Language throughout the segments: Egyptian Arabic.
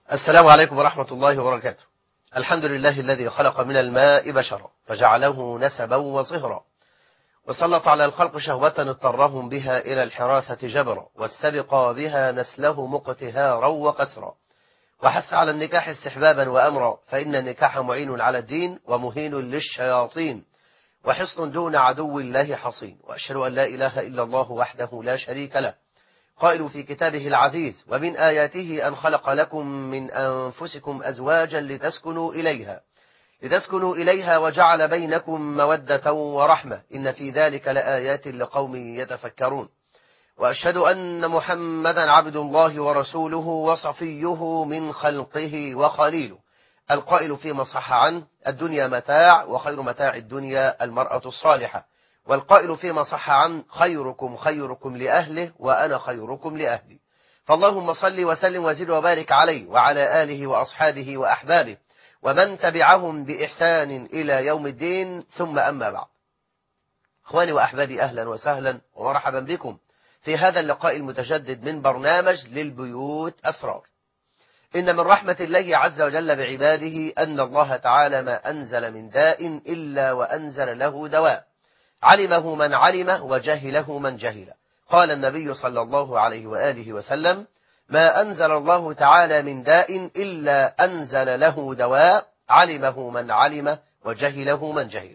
السلام عليكم ورحمة الله وبركاته الحمد لله الذي خلق من الماء بشرا فجعله نسبا وصهرا وسلط على الخلق شهوة اضطرهم بها إلى الحراثة جبرا واستبقى بها نسله مقتهارا وقسرا وحث على النكاح استحبابا وأمرا فإن النكاح معين على الدين ومهين للشياطين وحصن دون عدو الله حصين وأشهد أن لا إله إلا الله وحده لا شريك له قائل في كتابه العزيز ومن آياته أن خلق لكم من أنفسكم أزواجا لتسكنوا إليها لتسكنوا إليها وجعل بينكم مودة ورحمة إن في ذلك لآيات لقوم يتفكرون وأشهد أن محمدا عبد الله ورسوله وصفيه من خلقه وخليله القائل فيما صح عنه الدنيا متاع وخير متاع الدنيا المرأة الصالحة والقائل فيما صح عنه خيركم خيركم لأهله وأنا خيركم لأهلي فاللهم صل وسلم وزد وبارك عليه وعلى آله وأصحابه وأحبابه ومن تبعهم بإحسان إلى يوم الدين ثم أما بعد أخواني وأحبابي أهلا وسهلا ومرحبا بكم في هذا اللقاء المتجدد من برنامج للبيوت أسرار إن من رحمة الله عز وجل بعباده أن الله تعالى ما أنزل من داء إلا وأنزل له دواء علمه من علمه وجهله من جهله قال النبي صلى الله عليه وآله وسلم ما أنزل الله تعالى من داء إلا أنزل له دواء علمه من علمه وجهله من جهله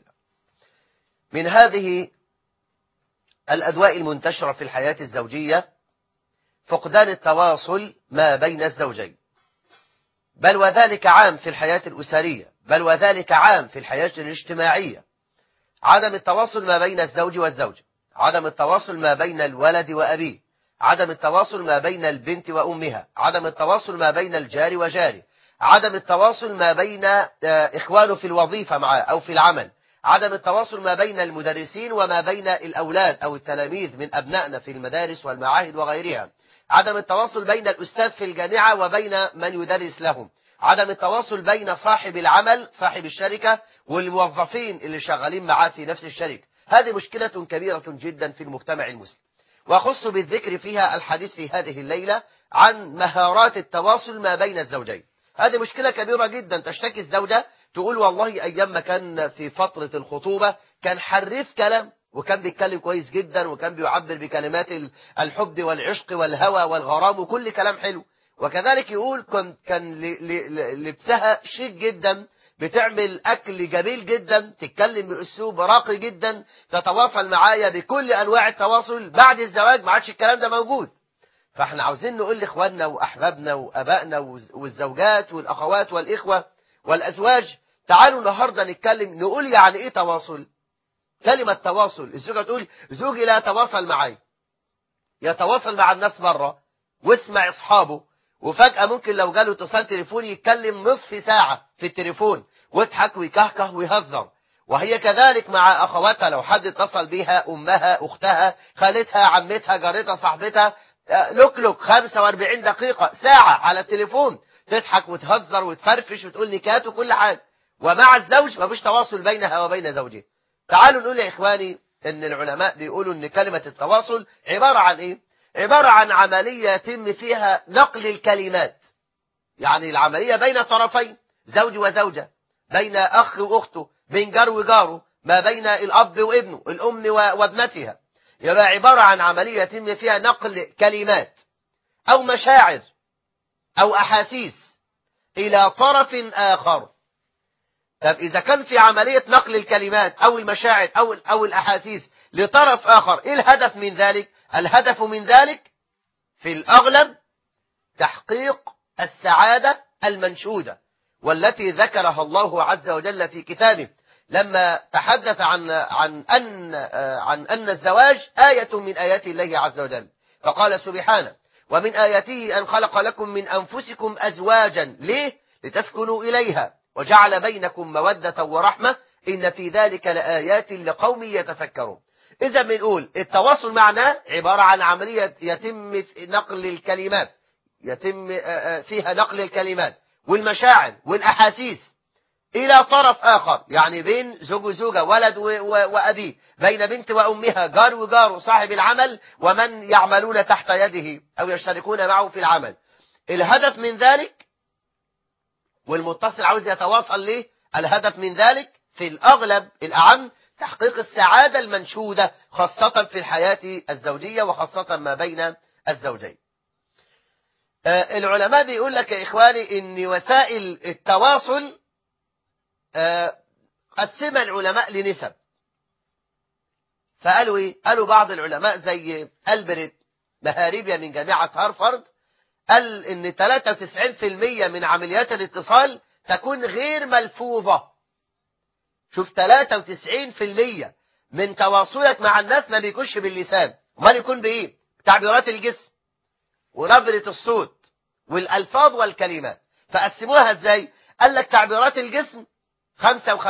من هذه الأدواء المنتشرة في الحياة الزوجية فقدان التواصل ما بين الزوجين بل وذلك عام في الحياة الأسرية بل وذلك عام في الحياة الاجتماعية عدم التواصل ما بين الزوج والزوجة عدم التواصل ما بين الولد وأبيه عدم التواصل ما بين البنت وأمها عدم التواصل ما بين الجار وجاره عدم التواصل ما بين إخوانه في الوظيفة معه أو في العمل عدم التواصل ما بين المدرسين وما بين الأولاد أو التلاميذ من أبنائنا في المدارس والمعاهد وغيرها عدم التواصل بين الأستاذ في الجامعة وبين من يدرس لهم عدم التواصل بين صاحب العمل صاحب الشركة والموظفين اللي شغالين معاه في نفس الشركة هذه مشكلة كبيرة جدا في المجتمع المسلم وأخص بالذكر فيها الحديث في هذه الليلة عن مهارات التواصل ما بين الزوجين هذه مشكلة كبيرة جدا تشتكي الزوجة تقول والله أيام ما كان في فترة الخطوبة كان حرف كلام وكان بيتكلم كويس جدا وكان بيعبر بكلمات الحب والعشق والهوى والغرام وكل كلام حلو وكذلك يقول كان لبسها شيك جدا بتعمل أكل جميل جدا تتكلم بأسلوب راقي جدا تتواصل معايا بكل أنواع التواصل بعد الزواج ما عادش الكلام ده موجود فاحنا عاوزين نقول لإخواننا وأحبابنا وأبائنا والزوجات والأخوات والإخوة والأزواج تعالوا النهاردة نتكلم نقول يعني إيه تواصل كلمة تواصل الزوجة تقول زوجي لا يتواصل معي يتواصل مع الناس بره واسمع أصحابه وفجأة ممكن لو جاله اتصال تليفوني يتكلم نصف ساعة في التليفون ويضحك ويكهكه ويهزر وهي كذلك مع أخواتها لو حد اتصل بيها أمها أختها خالتها عمتها جارتها صاحبتها لوك 45 دقيقة ساعة على التليفون تضحك وتهزر وتفرفش وتقول نكات وكل حاجة ومع الزوج مفيش تواصل بينها وبين زوجها تعالوا نقول يا إخواني إن العلماء بيقولوا إن كلمة التواصل عبارة عن إيه عبارة عن عملية يتم فيها نقل الكلمات يعني العملية بين طرفين زوج وزوجة بين أخ وأخته بين جار وجاره ما بين الأب وابنه الأم وابنتها يبقى عبارة عن عملية يتم فيها نقل كلمات أو مشاعر أو أحاسيس إلى طرف آخر طب إذا كان في عملية نقل الكلمات أو المشاعر أو أو الأحاسيس لطرف آخر إيه الهدف من ذلك؟ الهدف من ذلك في الأغلب تحقيق السعادة المنشودة والتي ذكرها الله عز وجل في كتابه لما تحدث عن عن أن عن أن الزواج آية من آيات الله عز وجل فقال سبحانه ومن آياته أن خلق لكم من أنفسكم أزواجا ليه؟ لتسكنوا إليها وجعل بينكم مودة ورحمة إن في ذلك لآيات لقوم يتفكرون إذا بنقول التواصل معنا عبارة عن عملية يتم نقل الكلمات يتم فيها نقل الكلمات والمشاعر والأحاسيس إلى طرف آخر يعني بين زوج وزوجة ولد وأبيه بين بنت وأمها جار وجار صاحب العمل ومن يعملون تحت يده أو يشتركون معه في العمل الهدف من ذلك والمتصل عاوز يتواصل ليه الهدف من ذلك في الأغلب الأعم تحقيق السعادة المنشودة خاصة في الحياة الزوجية وخاصة ما بين الزوجين آه، العلماء بيقول لك يا إخواني إن وسائل التواصل آه، قسمها العلماء لنسب فقالوا إيه؟ قالوا بعض العلماء زي ألبرت مهاريبيا من جامعة هارفارد قال إن 93% من عمليات الاتصال تكون غير ملفوظة شوف 93% من تواصلك مع الناس ما بيكونش باللسان امال يكون بايه تعبيرات الجسم ونبرة الصوت والالفاظ والكلمات فقسموها ازاي قال لك تعبيرات الجسم 55%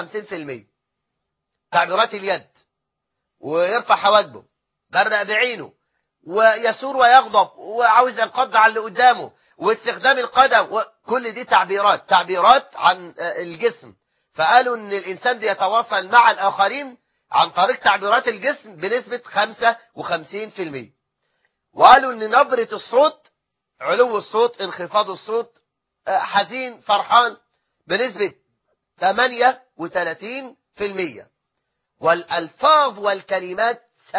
تعبيرات اليد ويرفع حواجبه برق بعينه ويسور ويغضب وعاوز ينقض على اللي قدامه واستخدام القدم كل دي تعبيرات تعبيرات عن الجسم فقالوا ان الانسان بيتواصل مع الاخرين عن طريق تعبيرات الجسم بنسبة 55% وقالوا ان نبرة الصوت علو الصوت انخفاض الصوت حزين فرحان بنسبة 38% والألفاظ والكلمات 7%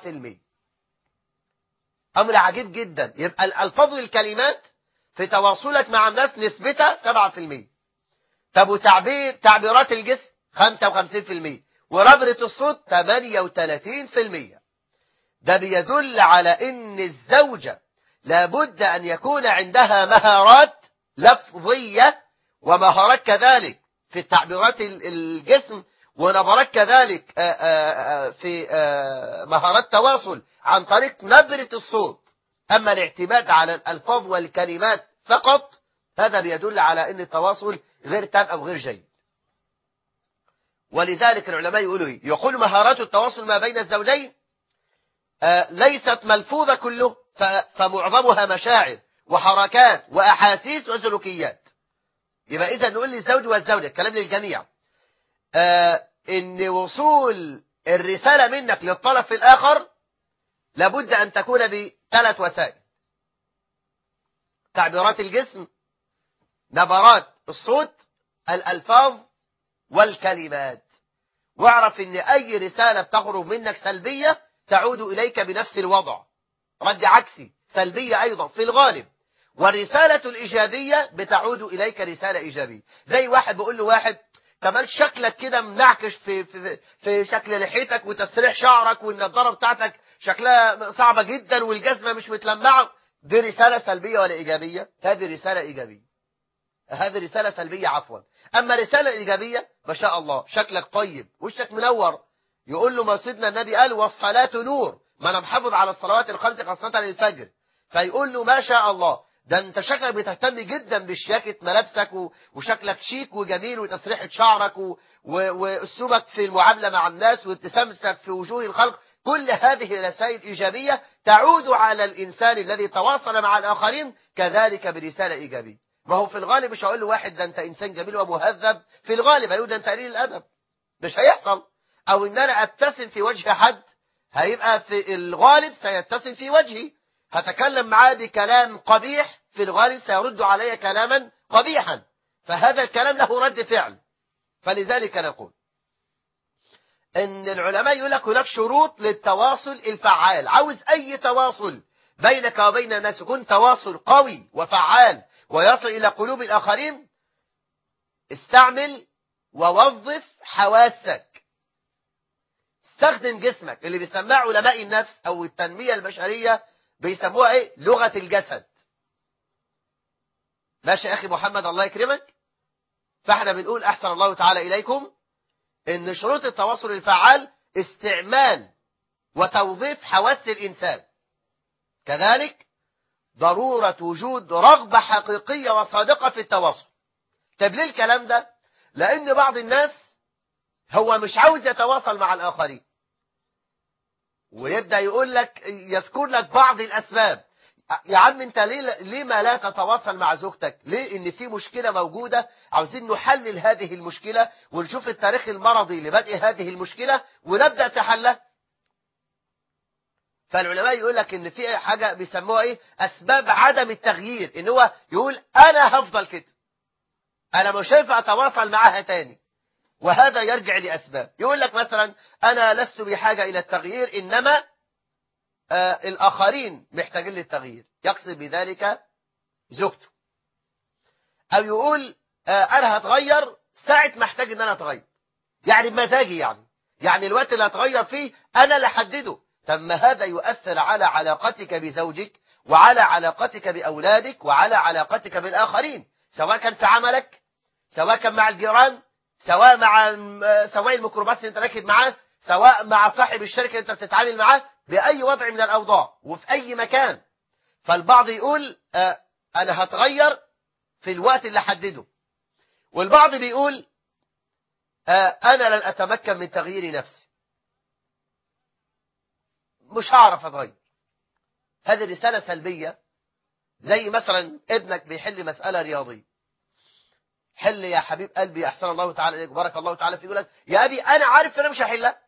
أمر عجيب جدا يبقى الألفاظ والكلمات في تواصلك مع الناس نسبتها 7% طب وتعبير تعبيرات الجسم 55% ونبرة الصوت 38% ده بيدل على ان الزوجة لابد ان يكون عندها مهارات لفظية ومهارات كذلك في التعبيرات الجسم ونبرات كذلك في مهارات تواصل عن طريق نبرة الصوت أما الاعتماد على الألفاظ والكلمات فقط هذا بيدل على أن التواصل غير تام أو غير جيد ولذلك العلماء يقولوا إيه؟ يقول مهارات التواصل ما بين الزوجين آه ليست ملفوظة كله فمعظمها مشاعر وحركات وأحاسيس وسلوكيات يبقى إذا نقول للزوج والزوجة الكلام للجميع آه إن وصول الرسالة منك للطرف الآخر لابد أن تكون بثلاث وسائل تعبيرات الجسم نبرات الصوت الألفاظ والكلمات واعرف ان اي رسالة بتخرج منك سلبية تعود اليك بنفس الوضع رد عكسي سلبية ايضا في الغالب والرسالة الايجابية بتعود اليك رسالة ايجابية زي واحد بيقول له واحد كمان شكلك كده منعكش في, في, في شكل لحيتك وتسريح شعرك والنضارة بتاعتك شكلها صعبة جدا والجزمة مش متلمعة دي رسالة سلبية ولا ايجابية هذه رسالة ايجابية هذه رسالة سلبية عفوا أما رسالة إيجابية ما شاء الله شكلك طيب وشك منور يقول له ما سيدنا النبي قال والصلاة نور ما أنا محافظ على الصلوات الخمس خاصة الفجر فيقول له ما شاء الله ده انت شكلك بتهتم جدا بشياكة ملابسك وشكلك شيك وجميل وتسريحة شعرك واسلوبك في المعاملة مع الناس وابتسامتك في وجوه الخلق كل هذه رسائل إيجابية تعود على الإنسان الذي تواصل مع الآخرين كذلك برسالة إيجابية ما هو في الغالب مش هقول له واحد ده انت انسان جميل ومهذب في الغالب هيقول ده انت قليل الادب مش هيحصل او ان انا ابتسم في وجه حد هيبقى في الغالب سيبتسم في وجهي هتكلم معاه بكلام قبيح في الغالب سيرد علي كلاما قبيحا فهذا الكلام له رد فعل فلذلك نقول ان العلماء يقول لك هناك شروط للتواصل الفعال عاوز اي تواصل بينك وبين الناس يكون تواصل قوي وفعال ويصل إلى قلوب الآخرين استعمل ووظف حواسك استخدم جسمك اللي بيسموها علماء النفس أو التنمية البشرية بيسموها إيه لغة الجسد ماشي يا أخي محمد الله يكرمك فاحنا بنقول أحسن الله تعالى إليكم إن شروط التواصل الفعال استعمال وتوظيف حواس الإنسان كذلك ضرورة وجود رغبة حقيقية وصادقة في التواصل طب ليه الكلام ده لأن بعض الناس هو مش عاوز يتواصل مع الآخرين ويبدأ يقول لك يذكر لك بعض الأسباب يا عم انت ليه ليه ما لا تتواصل مع زوجتك ليه ان في مشكلة موجودة عاوزين نحلل هذه المشكلة ونشوف التاريخ المرضي لبدء هذه المشكلة ونبدأ في حلها فالعلماء يقول لك ان في حاجة بيسموها ايه اسباب عدم التغيير ان هو يقول انا هفضل كده انا مش هينفع اتواصل معاها تاني وهذا يرجع لاسباب يقول لك مثلا انا لست بحاجه الى التغيير انما آه الاخرين محتاجين للتغيير يقصد بذلك زوجته او يقول آه انا هتغير ساعه ما احتاج ان انا اتغير يعني بمزاجي يعني يعني الوقت اللي هتغير فيه انا اللي احدده طب ما هذا يؤثر على علاقتك بزوجك وعلى علاقتك باولادك وعلى علاقتك بالاخرين سواء كان في عملك سواء كان مع الجيران سواء مع سواء الميكروباص اللي انت راكب معاه سواء مع صاحب الشركه اللي انت بتتعامل معاه باي وضع من الاوضاع وفي اي مكان فالبعض يقول آه انا هتغير في الوقت اللي حدده والبعض بيقول آه انا لن اتمكن من تغيير نفسي مش هعرف اتغير هذه رساله سلبيه زي مثلا ابنك بيحل مساله رياضيه حل يا حبيب قلبي احسن الله تعالى اليك وبارك الله تعالى فيك يقول لك يا ابي انا عارف انا مش هحلها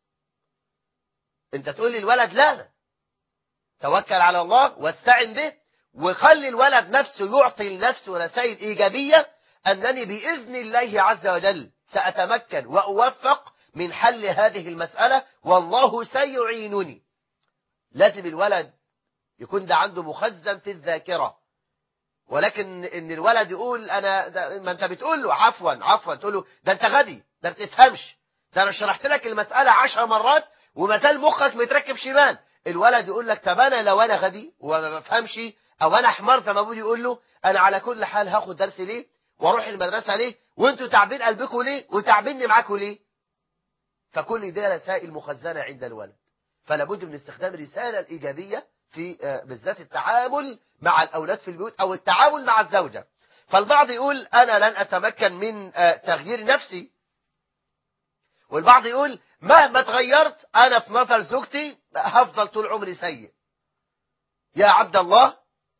انت تقول لي الولد لا توكل على الله واستعن به وخلي الولد نفسه يعطي لنفسه رسائل ايجابيه انني باذن الله عز وجل ساتمكن واوفق من حل هذه المساله والله سيعينني لازم الولد يكون ده عنده مخزن في الذاكره ولكن ان الولد يقول انا ده ما انت بتقول له عفوا عفوا تقول له ده انت غبي ده ما بتفهمش ده انا شرحت لك المساله عشر مرات وما زال مخك متركب شمال الولد يقول لك طب انا لو انا غبي وما بفهمش او انا حمار زي ما ابوي يقول له انا على كل حال هاخد درس ليه واروح المدرسه ليه وانتوا تعبين قلبكم ليه وتعبيني معاكم ليه فكل دي رسائل مخزنه عند الولد فلا بد من استخدام الرساله الايجابيه في بالذات التعامل مع الأولاد في البيوت أو التعامل مع الزوجة فالبعض يقول أنا لن أتمكن من تغيير نفسي والبعض يقول مهما تغيرت أنا في نظر زوجتي هفضل طول عمري سيء يا عبد الله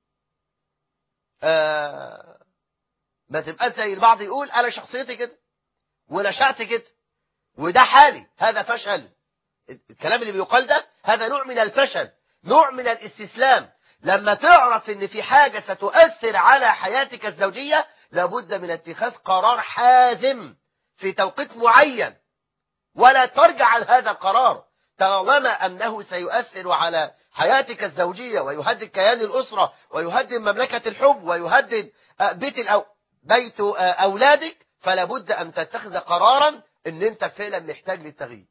آه ما تبقى زي البعض يقول أنا شخصيتي كده ونشأت كده وده حالي هذا فشل الكلام اللي بيقال ده هذا نوع من الفشل نوع من الاستسلام لما تعرف ان في حاجة ستؤثر على حياتك الزوجية لابد من اتخاذ قرار حازم في توقيت معين ولا ترجع عن هذا القرار طالما انه سيؤثر على حياتك الزوجية ويهدد كيان الأسرة ويهدد مملكة الحب ويهدد بيت الأو... بيت أولادك فلا بد أن تتخذ قرارا ان انت فعلا محتاج للتغيير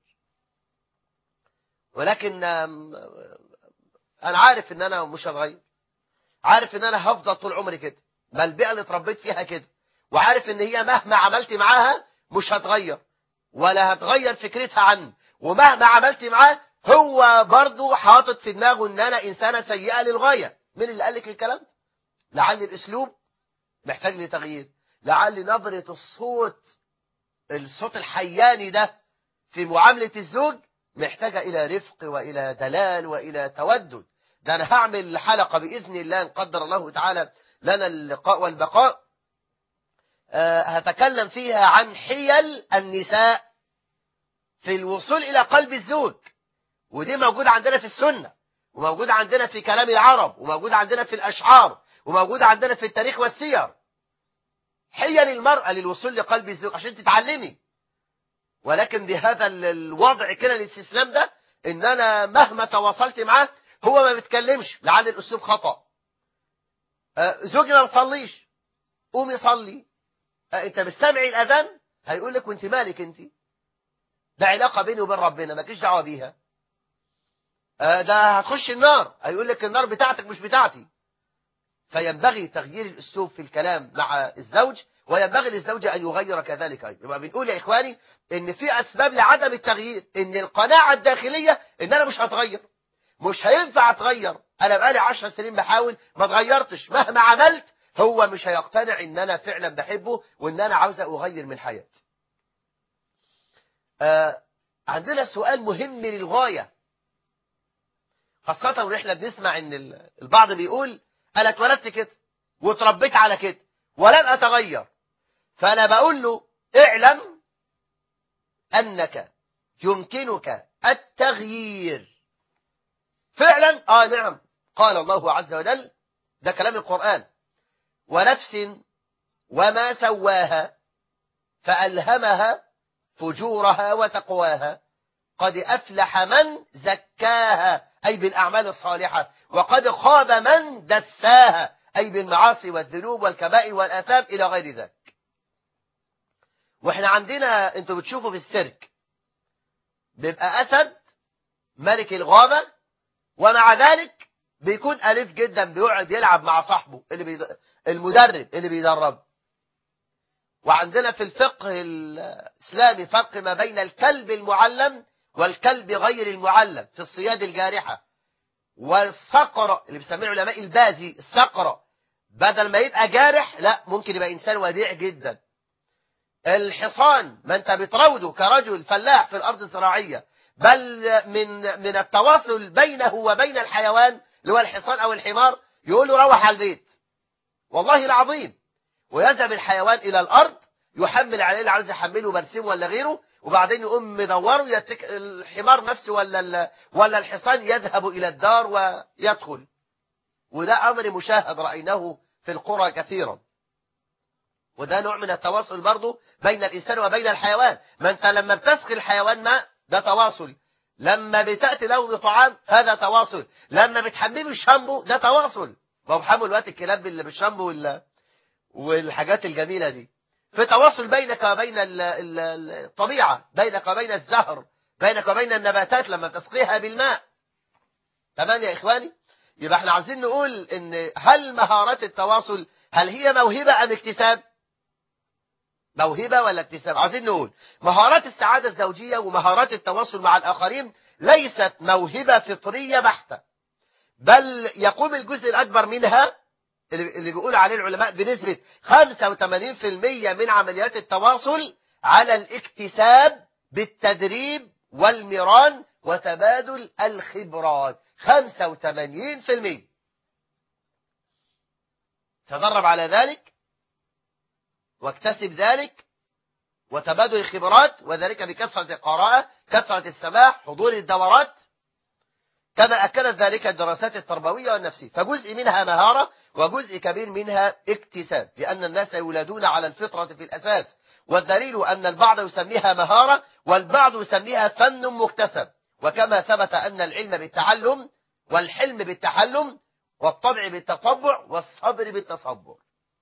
ولكن انا عارف ان انا مش هتغير عارف ان انا هفضل طول عمري كده ما البيئه اللي اتربيت فيها كده وعارف ان هي مهما عملت معاها مش هتغير ولا هتغير فكرتها عني ومهما عملت معاه هو برضه حاطط في دماغه ان انا انسانه سيئه للغايه مين اللي قال لك الكلام ده لعل الاسلوب محتاج لتغيير لعل نبره الصوت الصوت الحياني ده في معامله الزوج محتاجة إلى رفق وإلى دلال وإلى تودد ده أنا هعمل حلقة بإذن الله إن قدر الله تعالى لنا اللقاء والبقاء أه هتكلم فيها عن حيل النساء في الوصول إلى قلب الزوج ودي موجودة عندنا في السنة وموجودة عندنا في كلام العرب وموجودة عندنا في الأشعار وموجودة عندنا في التاريخ والسير حيل المرأة للوصول لقلب الزوج عشان تتعلمي ولكن بهذا الوضع كده الاستسلام ده ان انا مهما تواصلت معاه هو ما بيتكلمش لعل الاسلوب خطا زوجي ما بيصليش قومي صلي انت بتسمعي الاذان هيقول لك وانت مالك انت ده علاقه بيني وبين ربنا مالكيش دعوه بيها ده هتخش النار هيقول لك النار بتاعتك مش بتاعتي فينبغي تغيير الاسلوب في الكلام مع الزوج وينبغي للزوجة أن يغير كذلك أيضا يبقى بنقول يا إخواني إن في أسباب لعدم التغيير إن القناعة الداخلية إن أنا مش هتغير مش هينفع أتغير أنا بقالي عشر سنين بحاول ما اتغيرتش مهما عملت هو مش هيقتنع إن أنا فعلا بحبه وإن أنا عاوز أغير من حياتي آه عندنا سؤال مهم للغاية خاصة ونحن بنسمع إن البعض بيقول أنا اتولدت كده واتربيت على كده ولن أتغير فأنا بقول له اعلم أنك يمكنك التغيير فعلا آه نعم قال الله عز وجل ده كلام القرآن ونفس وما سواها فألهمها فجورها وتقواها قد أفلح من زكاها أي بالأعمال الصالحة وقد خاب من دساها أي بالمعاصي والذنوب والكبائر والآثام إلى غير ذلك واحنا عندنا انتوا بتشوفوا في السيرك بيبقى أسد ملك الغابة ومع ذلك بيكون أليف جدا بيقعد يلعب مع صاحبه اللي بيد... المدرب اللي بيدربه وعندنا في الفقه الإسلامي فرق ما بين الكلب المعلم والكلب غير المعلم في الصياد الجارحة والصقر اللي بيسميه العلماء البازي الصقر بدل ما يبقى جارح لا ممكن يبقى إنسان وديع جدا الحصان ما انت بتروده كرجل فلاح في الأرض الزراعية بل من من التواصل بينه وبين الحيوان اللي هو الحصان أو الحمار يقول له روح على البيت والله العظيم ويذهب الحيوان إلى الأرض يحمل عليه اللي عاوز يحمله برسيم ولا غيره وبعدين يقوم مدوره يتك... الحمار نفسه ولا ال... ولا الحصان يذهب إلى الدار ويدخل وده أمر مشاهد رأيناه في القرى كثيرا وده نوع من التواصل برضه بين الإنسان وبين الحيوان ما أنت لما بتسقي الحيوان ماء ده تواصل لما بتأتي له بطعام هذا تواصل لما بتحمله الشامبو ده تواصل ما هو بحمل الوقت الكلاب اللي بالشامبو ولا والحاجات الجميلة دي في تواصل بينك وبين ال- ال- الطبيعة بينك وبين الزهر بينك وبين النباتات لما تسقيها بالماء تمام يا إخواني يبقى احنا عاوزين نقول ان هل مهارات التواصل هل هي موهبة أم اكتساب موهبة ولا اكتساب عاوزين نقول مهارات السعادة الزوجية ومهارات التواصل مع الآخرين ليست موهبة فطرية بحتة بل يقوم الجزء الأكبر منها اللي اللي بيقول عليه العلماء بنسبة 85% من عمليات التواصل على الاكتساب بالتدريب والمران وتبادل الخبرات 85% تدرب على ذلك واكتسب ذلك وتبادل الخبرات وذلك بكثرة القراءة كثرة السماع حضور الدورات كما أكدت ذلك الدراسات التربوية والنفسية فجزء منها مهارة وجزء كبير منها اكتساب لأن الناس يولدون على الفطرة في الأساس والدليل أن البعض يسميها مهارة والبعض يسميها فن مكتسب وكما ثبت أن العلم بالتعلم والحلم بالتحلم والطبع بالتطبع والصبر بالتصبر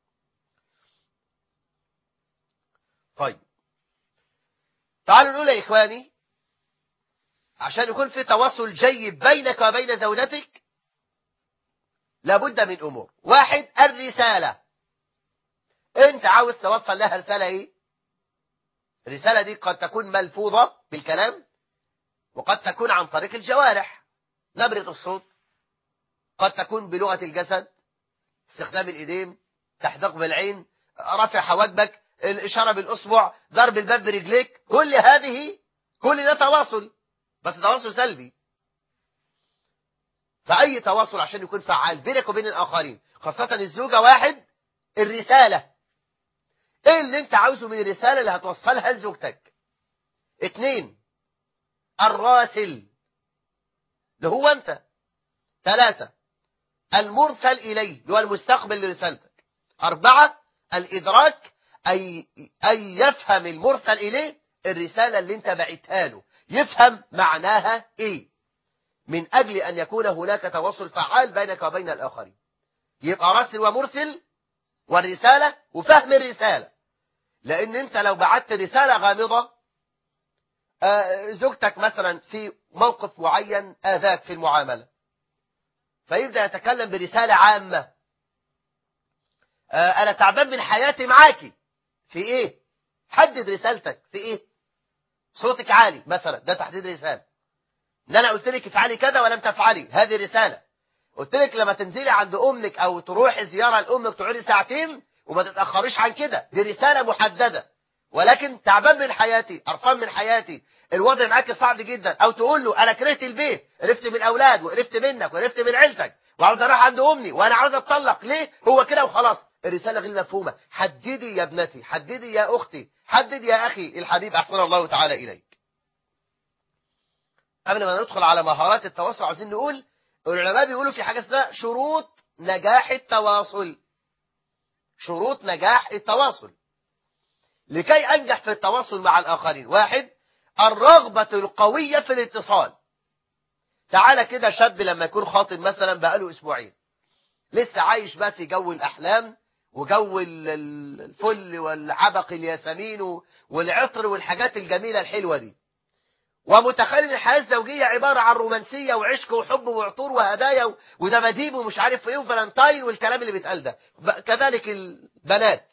طيب تعالوا نقول يا إخواني عشان يكون في تواصل جيد بينك وبين زوجتك لابد من أمور واحد الرسالة انت عاوز توصل لها رسالة ايه الرسالة دي قد تكون ملفوظة بالكلام وقد تكون عن طريق الجوارح نبرة الصوت قد تكون بلغة الجسد استخدام الإيدين تحديق بالعين رفع حواجبك الإشارة بالأصبع ضرب الباب برجليك كل هذه كل ده تواصل بس تواصل سلبي فأي تواصل عشان يكون فعال بينك وبين الآخرين خاصة الزوجة واحد الرسالة ايه اللي انت عاوزه من الرسالة اللي هتوصلها لزوجتك اتنين الراسل اللي هو انت ثلاثة المرسل إليه اللي هو المستقبل لرسالتك أربعة الإدراك أي, أي يفهم المرسل إليه الرسالة اللي انت بعتها له يفهم معناها ايه من أجل أن يكون هناك تواصل فعال بينك وبين الآخرين يبقى راسل ومرسل والرسالة وفهم الرسالة لأن أنت لو بعت رسالة غامضة آه، زوجتك مثلا في موقف معين آذاك في المعاملة فيبدأ يتكلم برسالة عامة آه، أنا تعبان من حياتي معاكي في إيه حدد رسالتك في إيه صوتك عالي مثلا ده تحديد رسالة ان انا قلت لك افعلي كذا ولم تفعلي هذه رسالة قلت لك لما تنزلي عند امك او تروحي زيارة لامك تقعدي ساعتين وما تتأخريش عن كده دي رسالة محددة ولكن تعبان من حياتي قرفان من حياتي الوضع معاك صعب جدا او تقول له انا كرهت البيت قرفت من الاولاد وقرفت منك وقرفت من عيلتك وعاوز اروح عند امي وانا عاوز اتطلق ليه هو كده وخلاص الرسالة غير مفهومة حددي يا ابنتي حددي يا اختي حدد يا اخي الحبيب احسن الله تعالى اليك قبل ما ندخل على مهارات التواصل عايزين نقول العلماء بيقولوا في حاجة اسمها شروط نجاح التواصل شروط نجاح التواصل لكي أنجح في التواصل مع الآخرين واحد الرغبة القوية في الاتصال تعالى كده شاب لما يكون خاطب مثلا بقاله أسبوعين لسه عايش بقى في جو الأحلام وجو الفل والعبق الياسمين والعطر والحاجات الجميلة الحلوة دي ومتخيل الحياة الزوجية عبارة عن رومانسية وعشق وحب وعطور وهدايا ودباديب ومش عارف ايه وفالنتاين والكلام اللي بيتقال ده كذلك البنات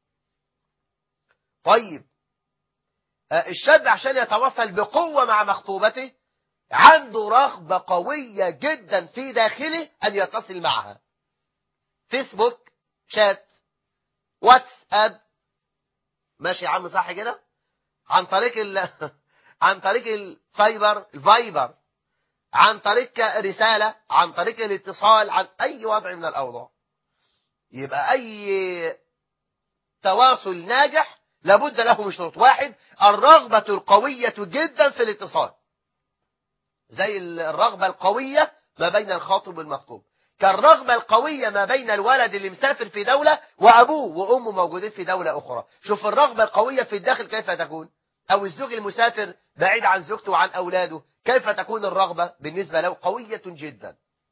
طيب الشاب عشان يتواصل بقوة مع مخطوبته عنده رغبة قوية جدا في داخله أن يتصل معها فيسبوك شات واتساب ماشي يا عم صح كده عن طريق ال... عن طريق الفايبر الفايبر عن طريق رسالة عن طريق الاتصال عن أي وضع من الأوضاع يبقى أي تواصل ناجح لابد له من شروط واحد الرغبة القوية جدا في الاتصال زي الرغبة القوية ما بين الخاطب والمخطوب كالرغبة القوية ما بين الولد اللي مسافر في دولة وأبوه وأمه موجودين في دولة أخرى شوف الرغبة القوية في الداخل كيف تكون أو الزوج المسافر بعيد عن زوجته وعن أولاده كيف تكون الرغبة بالنسبة له قوية جدا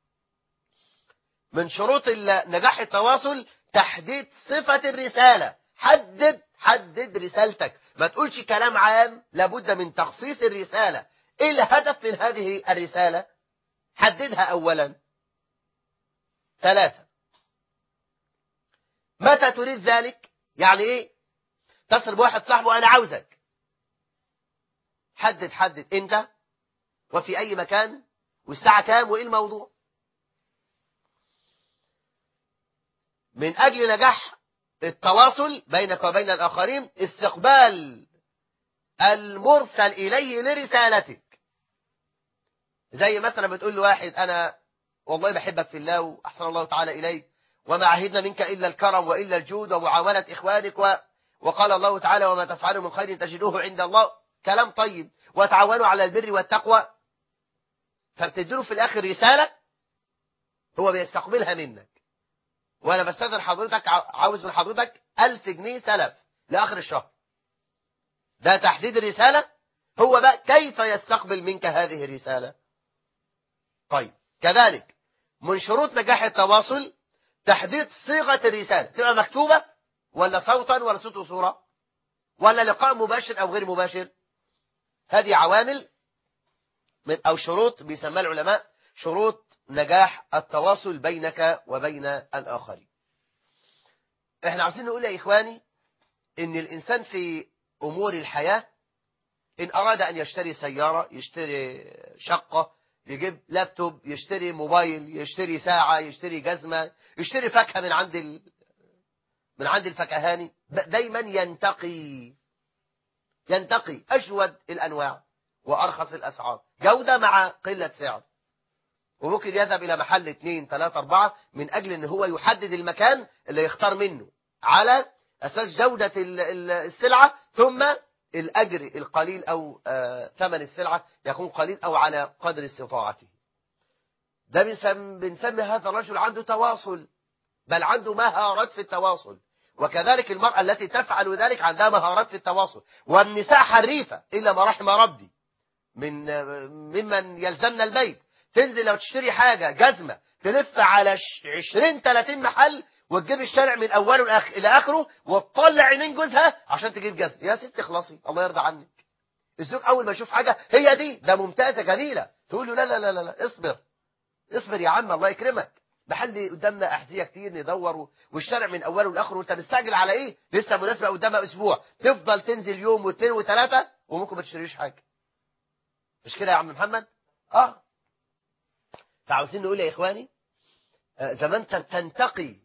من شروط نجاح التواصل تحديد صفة الرسالة حدد حدد رسالتك ما تقولش كلام عام لابد من تخصيص الرسالة ايه الهدف من هذه الرسالة حددها اولا ثلاثة متى تريد ذلك يعني ايه تصل بواحد صاحبه انا عاوزك حدد حدد انت وفي اي مكان والساعة كام وايه الموضوع من اجل نجاح التواصل بينك وبين الآخرين استقبال المرسل إليه لرسالتك زي مثلا بتقول لواحد أنا والله بحبك في الله وأحسن الله تعالى إليك وما عهدنا منك إلا الكرم وإلا الجود ومعاونة إخوانك و... وقال الله تعالى وما تفعلوا من خير تجدوه عند الله كلام طيب وتعاونوا على البر والتقوى فبتديله في الآخر رسالة هو بيستقبلها منك وانا بستاذن حضرتك عاوز من حضرتك ألف جنيه سلف لآخر الشهر ده تحديد الرسالة هو بقى كيف يستقبل منك هذه الرسالة طيب كذلك من شروط نجاح التواصل تحديد صيغة الرسالة تبقى مكتوبة ولا صوتا ولا صوت وصورة ولا لقاء مباشر أو غير مباشر هذه عوامل من أو شروط بيسمى العلماء شروط نجاح التواصل بينك وبين الآخرين احنا عايزين نقول يا إخواني ان الإنسان في أمور الحياة إن أراد أن يشتري سيارة يشتري شقة يجيب لابتوب يشتري موبايل يشتري ساعة يشتري جزمة يشتري فاكهة من عند ال... من عند الفكهاني دايما ينتقي ينتقي أجود الأنواع وأرخص الأسعار جودة مع قلة سعر وممكن يذهب إلى محل اثنين ثلاثة أربعة من أجل أن هو يحدد المكان اللي يختار منه على أساس جودة السلعة ثم الأجر القليل أو ثمن السلعة يكون قليل أو على قدر استطاعته ده بنسمي هذا الرجل عنده تواصل بل عنده مهارات في التواصل وكذلك المرأة التي تفعل ذلك عندها مهارات في التواصل والنساء حريفة إلا ما رحم ربي من ممن يلزمنا البيت تنزل لو تشتري حاجة جزمة تلف على 20 30 محل وتجيب الشارع من اوله الى اخره وتطلع عينين جوزها عشان تجيب جزمة يا ست اخلصي الله يرضى عنك الزوج اول ما يشوف حاجة هي دي ده ممتازة جميلة تقول له لا لا لا لا, لا اصبر اصبر يا عم الله يكرمك محل قدامنا احذيه كتير ندور والشارع من اوله لاخره وانت مستعجل على ايه لسه مناسبه قدامها اسبوع تفضل تنزل يوم واثنين وثلاثه وممكن ما تشتريش حاجه مش كده يا عم محمد اه فعاوزين نقول يا إخواني زمان أنت تنتقي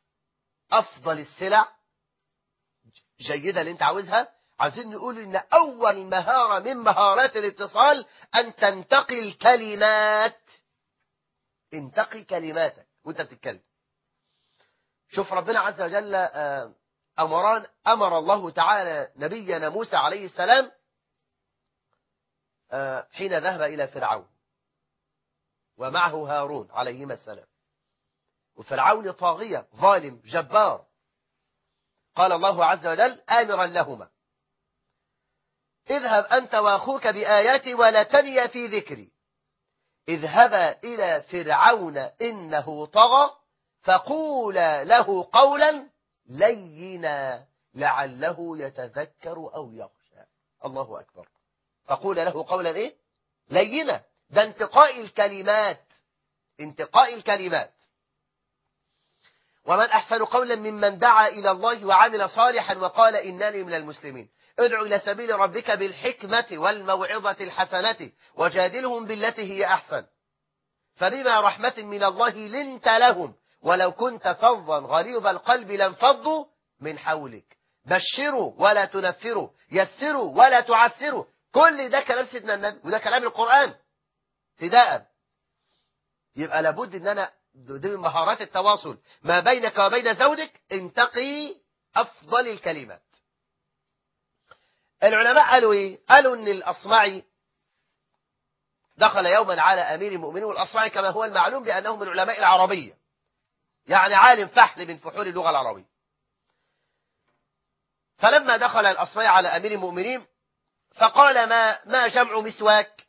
أفضل السلع جيدة اللي أنت عاوزها عاوزين نقول إن أول مهارة من مهارات الاتصال أن تنتقي الكلمات انتقي كلماتك وأنت بتتكلم شوف ربنا عز وجل أمران أمر الله تعالى نبينا موسى عليه السلام حين ذهب إلى فرعون ومعه هارون عليهما السلام وفرعون طاغية ظالم جبار قال الله عز وجل آمرا لهما اذهب أنت وأخوك بآياتي ولا تنيا في ذكري اذهبا إلى فرعون إنه طغى فقولا له قولا لينا لعله يتذكر أو يخشى الله أكبر فقولا له قولا إيه لينا ده انتقاء الكلمات انتقاء الكلمات ومن أحسن قولا ممن دعا إلى الله وعمل صالحا وقال إنني من المسلمين ادعو إلى سبيل ربك بالحكمة والموعظة الحسنة وجادلهم بالتي هي أحسن فبما رحمة من الله لنت لهم ولو كنت فظا غليظ القلب لانفضوا من حولك بشروا ولا تنفروا يسروا ولا تعسروا كل ده كلام سيدنا النبي وده كلام القرآن ابتداء يبقى لابد ان انا دي من مهارات التواصل ما بينك وبين زوجك انتقي افضل الكلمات العلماء قالوا ايه قالوا ان الاصمعي دخل يوما على امير المؤمنين والاصمعي كما هو المعلوم بانه من علماء العربيه يعني عالم فحل من فحول اللغه العربيه فلما دخل الاصمعي على امير المؤمنين فقال ما ما جمع مسواك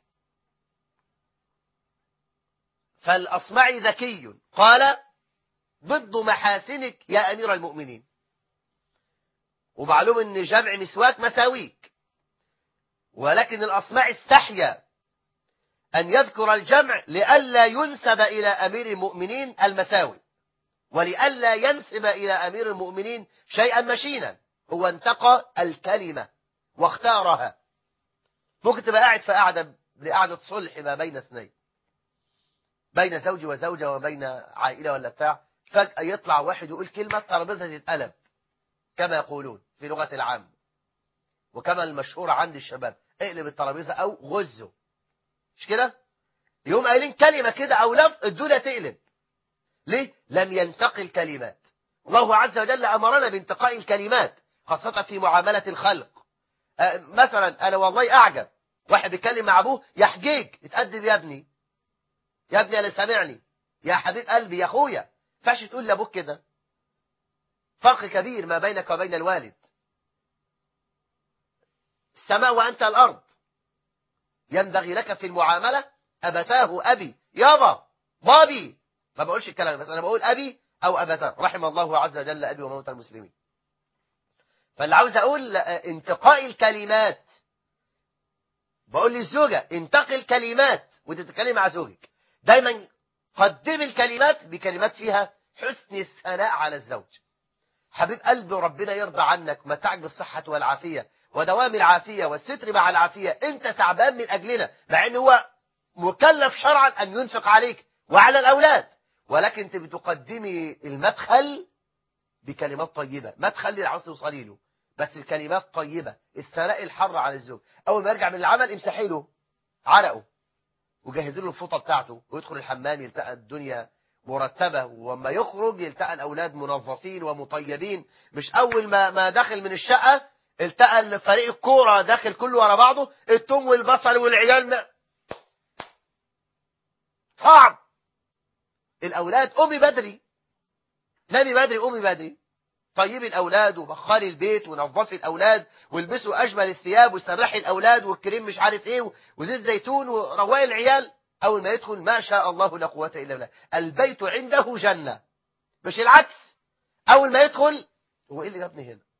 فالأصمعي ذكي قال ضد محاسنك يا أمير المؤمنين ومعلوم أن جمع مسواك مساويك ولكن الأصمعي استحيا أن يذكر الجمع لئلا ينسب إلى أمير المؤمنين المساوي ولئلا ينسب إلى أمير المؤمنين شيئا مشينا هو انتقى الكلمة واختارها ممكن تبقى قاعد في قاعدة لقعدة صلح ما بين اثنين بين زوج وزوجة وبين عائلة ولا بتاع فجأة يطلع واحد يقول كلمة الترابيزة تتقلب كما يقولون في لغة العام وكما المشهور عند الشباب اقلب الترابيزة أو غزه مش كده يوم قايلين كلمة كده أو لفظ الدنيا تقلب ليه لم ينتقي الكلمات الله عز وجل أمرنا بانتقاء الكلمات خاصة في معاملة الخلق أه مثلا أنا والله أعجب واحد بيتكلم مع أبوه يا حجيج اتقدم يا ابني يا ابني اللي سامعني يا حبيب قلبي يا اخويا فاش تقول لابوك كده فرق كبير ما بينك وبين الوالد السماء وأنت الأرض ينبغي لك في المعاملة أبتاه أبي يابا بابي ما بقولش الكلام بس أنا بقول أبي أو أبتاه رحم الله عز وجل أبي وموتى المسلمين فاللي عاوز أقول انتقاء الكلمات بقول للزوجة انتقي الكلمات وانت تتكلم مع زوجك دايما قدم الكلمات بكلمات فيها حسن الثناء على الزوج حبيب قلبي ربنا يرضى عنك متعك بالصحة والعافية ودوام العافية والستر مع العافية انت تعبان من أجلنا مع ان هو مكلف شرعا أن ينفق عليك وعلى الأولاد ولكن انت بتقدمي المدخل بكلمات طيبة مدخل اللي عاوز توصلي له بس الكلمات طيبة الثناء الحر على الزوج أول ما يرجع من العمل امسحي له عرقه وجهز له الفوطه بتاعته ويدخل الحمام يلتقى الدنيا مرتبة وما يخرج يلتقى الأولاد منظفين ومطيبين مش أول ما ما دخل من الشقة التقى فريق الكورة داخل كله ورا بعضه التوم والبصل والعيال ما صعب الأولاد أمي بدري نامي بدري أمي بدري طيبي الأولاد وبخري البيت ونظفي الأولاد والبسوا أجمل الثياب وسرحي الأولاد والكريم مش عارف إيه وزيت زيتون ورواقي العيال أول ما يدخل ما شاء الله لا قوة إلا بالله البيت عنده جنة مش العكس أول ما يدخل هو إيه اللي جابني هنا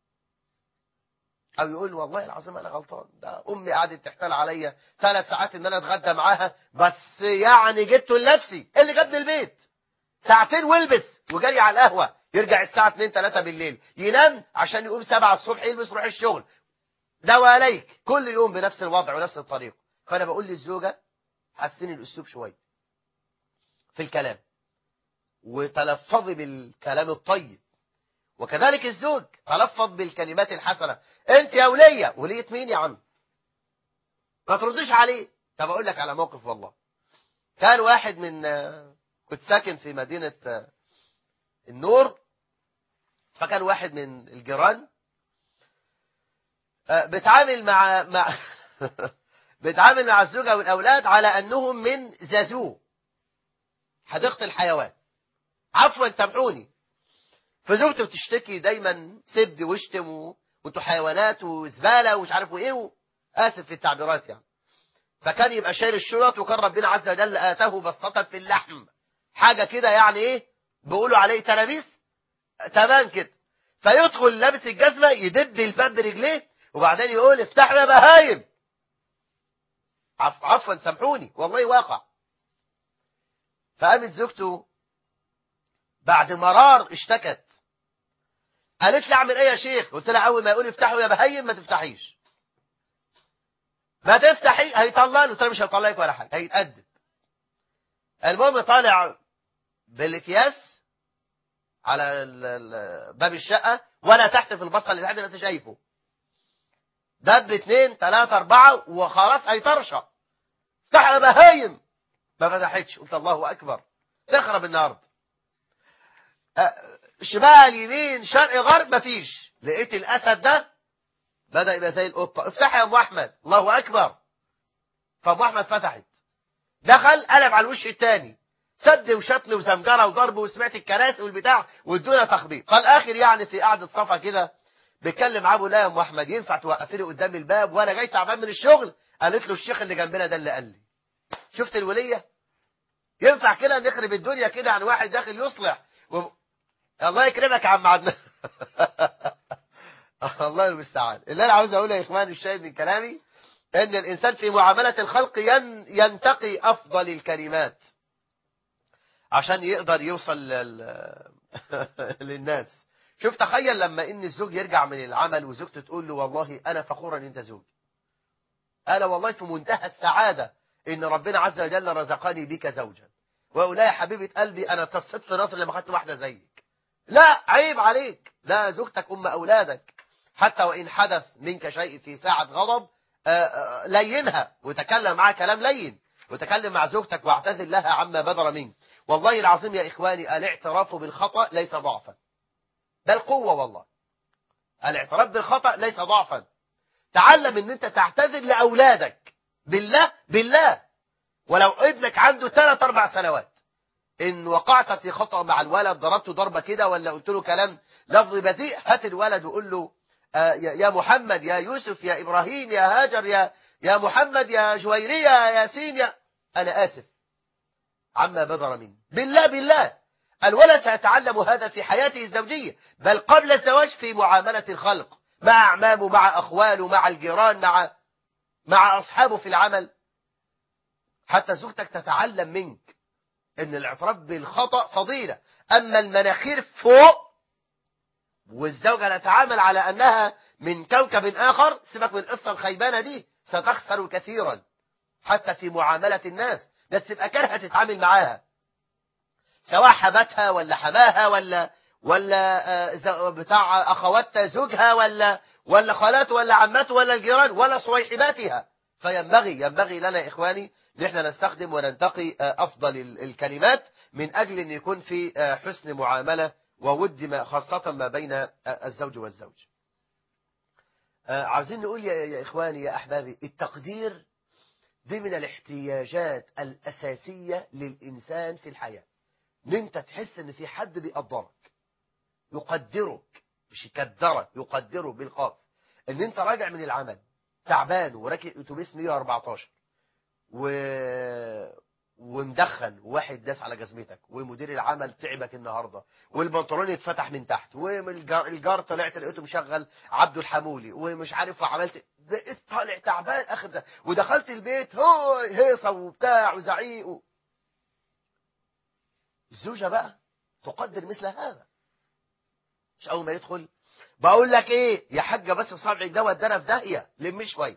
أو يقول والله العظيم أنا غلطان ده أمي قعدت تحتال عليا ثلاث ساعات إن أنا أتغدى معاها بس يعني جبت لنفسي إيه اللي جابني البيت ساعتين والبس وجري على القهوة يرجع الساعة 2 3 بالليل ينام عشان يقوم 7 الصبح يلبس يروح الشغل ده وعليك كل يوم بنفس الوضع ونفس الطريقة فأنا بقول للزوجة حسني الأسلوب شوية في الكلام وتلفظي بالكلام الطيب وكذلك الزوج تلفظ بالكلمات الحسنة انت يا ولية ولية مين يا عم ما تردش عليه طب اقول لك على موقف والله كان واحد من كنت ساكن في مدينة النور فكان واحد من الجيران بتعامل مع مع بتعامل مع الزوجة والأولاد على أنهم من زازو حديقة الحيوان عفوا سامحوني فزوجته بتشتكي دايما سب واشتم و- وانتوا حيوانات وزباله ومش عارف وايه و- اسف في التعبيرات يعني فكان يبقى شايل الشنط وكان ربنا عز وجل اتاه بسطه في اللحم حاجه كده يعني ايه بيقولوا عليه ترابيس تمام كده فيدخل لابس الجزمه يدب الباب برجليه وبعدين يقول افتحوا يا بهايم عف- عفوا سامحوني والله واقع فقامت زوجته بعد مرار اشتكت قالت لي اعمل ايه يا شيخ قلت لها اول ما يقول افتحوا يا بهيم ما تفتحيش ما تفتحي هيطلعني قلت لها مش هيطلعك ولا حاجه هيتأدب المهم طالع بالاكياس على ال- ال- باب الشقه وانا تحت في البسطه اللي تحت بس شايفه دب اتنين تلاته اربعه وخلاص هيطرشق افتح يا بهايم ما فتحتش قلت الله اكبر تخرب النهارده أه، شمال يمين شرق غرب مفيش لقيت الاسد ده بدا يبقى زي القطه افتح يا ام احمد الله اكبر فام احمد فتحت دخل قلب على الوش التاني سد وشتم وزمجره وضرب وسمعت الكراسي والبتاع وادونا تخبيط فالاخر يعني في قعده صفا كده بيتكلم معاه بيقول لها يا ام احمد ينفع توقفيني قدام الباب وانا جاي تعبان من الشغل قالت له الشيخ اللي جنبنا ده اللي قال لي شفت الوليه ينفع كده نخرب الدنيا كده عن واحد داخل يصلح و... الله يكرمك يا عم عدنان الله المستعان اللي انا عاوز اقوله يا اخواني الشاهد من كلامي ان الانسان في معامله الخلق ين... ينتقي افضل الكلمات عشان يقدر يوصل لل... للناس شوف تخيل لما ان الزوج يرجع من العمل وزوجته تقول له والله انا فخورا ان انت زوجي انا والله في منتهى السعاده ان ربنا عز وجل رزقني بك زوجا واقول لها يا حبيبه قلبي انا تصيت في راسي لما خدت واحده زيك لا عيب عليك لا زوجتك ام اولادك حتى وان حدث منك شيء في ساعه غضب آه، آه، لينها وتكلم معها كلام لين وتكلم مع زوجتك واعتذر لها عما بدر منك والله العظيم يا اخواني الاعتراف بالخطا ليس ضعفا بل قوه والله الاعتراف بالخطا ليس ضعفا تعلم ان انت تعتذر لاولادك بالله بالله ولو ابنك عنده ثلاث اربع سنوات ان وقعت في خطأ مع الولد ضربته ضربة كده ولا قلت له كلام لفظ بذيء هات الولد وقول له آه، يا يا محمد يا يوسف يا ابراهيم يا هاجر يا يا محمد يا جويرية يا ياسين يا انا اسف عما بدر مني بالله بالله الولد سيتعلم هذا في حياته الزوجية بل قبل الزواج في معاملة الخلق مع أعمامه مع أخواله مع الجيران مع مع أصحابه في العمل حتى زوجتك تتعلم منك ان الاعتراف بالخطأ فضيلة اما المناخير فوق والزوجة نتعامل على انها من كوكب اخر سيبك من القصة الخيبانة دي ستخسر كثيرا حتى في معاملة الناس بس تبقى كارهة تتعامل معاها سواء حماتها ولا حماها ولا ولا آه، ز- بتاع اخوات زوجها ولا ولا خالاته ولا عماته ولا الجيران ولا صويحباتها فينبغي ينبغي لنا يا اخواني ان احنا نستخدم وننتقي آه، افضل ال- الكلمات من اجل ان يكون في آه، حسن معامله وود ما خاصه ما بين آه، الزوج والزوج. آه، عاوزين نقول يا يا اخواني يا احبابي التقدير دي من الاحتياجات الاساسيه للانسان في الحياه. ان انت تحس ان في حد بيقدرك يقدرك مش يقدرك يقدرك بالقاف ان انت راجع من العمل تعبان وراكب اتوبيس 114 و... ومدخن وواحد داس على جزمتك ومدير العمل تعبك النهارده والبنطلون اتفتح من تحت والجار الجار طلعت لقيته مشغل عبده الحمولي ومش عارف وعملت بقيت طالع تعبان اخر ده ودخلت البيت هو هيصه وبتاع وزعيق و... الزوجه بقى تقدر مثل هذا مش اول ما يدخل بقول لك ايه يا حاجه بس صابعك ده ودانا في داهيه لم شويه